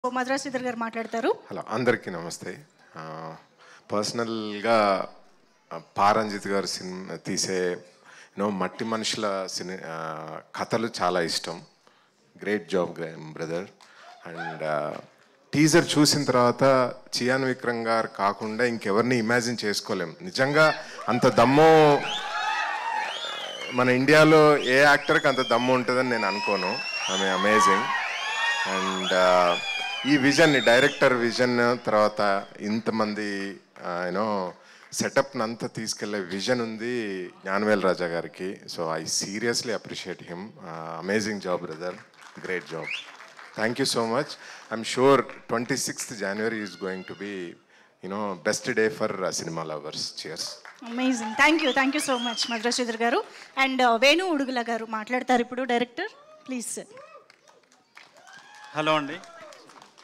మద్రాస్ శ్రీధర్ గారు మాట్లాడతారు హలో అందరికీ నమస్తే ఆ, పర్సనల్గా ఆ, పారంజిత్ గారు సినిమా తీసే యూనో మట్టి మనుషుల సిని ఆ, కథలు చాలా ఇష్టం great job brother and teaser చూసిన తర్వాత చియాన్ విక్రమ్ గారు కాకుండా ఇంకెవరిని ఇమాజిన్ చేసుకోలేం నిజంగా అంత దమ్ము మన ఇండియాలో ఏ యాక్టర్కి అంత దమ్ము ఉంటుందని నేను అనుకోను ఆమె అమేజింగ్ అండ్ ఈ విజన్ డైరెక్టర్ విజన్ తర్వాత ఇంతమంది యూనో సెటప్ అంతా తీసుకెళ్లే విజన్ ఉంది జ్ఞానవేల్ రాజా గారికి so I seriously appreciate him amazing job brother great job thank you so much I'm sure twenty sixth January is going to be you know best day for cinema lovers cheers amazing thank you thank you so much Madras Sridhar garu and Venu ఉడుగుల గారు మాట్లాడతారు ఇప్పుడు director please sir hello అండి